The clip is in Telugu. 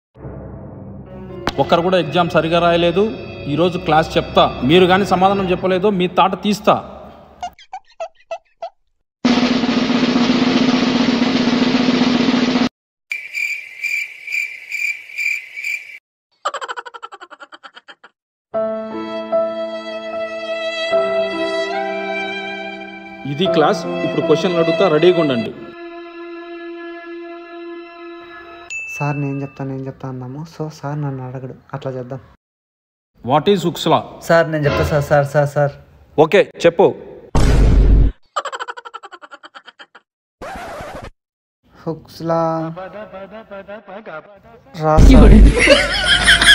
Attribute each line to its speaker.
Speaker 1: ఒక్కరు కూడా ఎగ్జామ్ సరిగా రాయలేదు ఈరోజు క్లాస్ చెప్తా మీరు కానీ సమాధానం చెప్పలేదు మీ తాట తీస్తా ఇది క్లాస్ ఇప్పుడు క్వశ్చన్లు అడుగుతా రెడీగా ఉండండి
Speaker 2: సార్ నేను చెప్తాను నేను చెప్తా అన్నాము సో సార్ నన్ను అడగడు అట్లా చేద్దాం
Speaker 1: వాట్ ఈజ్ ఉక్స్లా
Speaker 3: సార్ నేను చెప్తా sir sir sir sir
Speaker 1: okay చెప్పు
Speaker 2: హుక్స్లా రా సార్.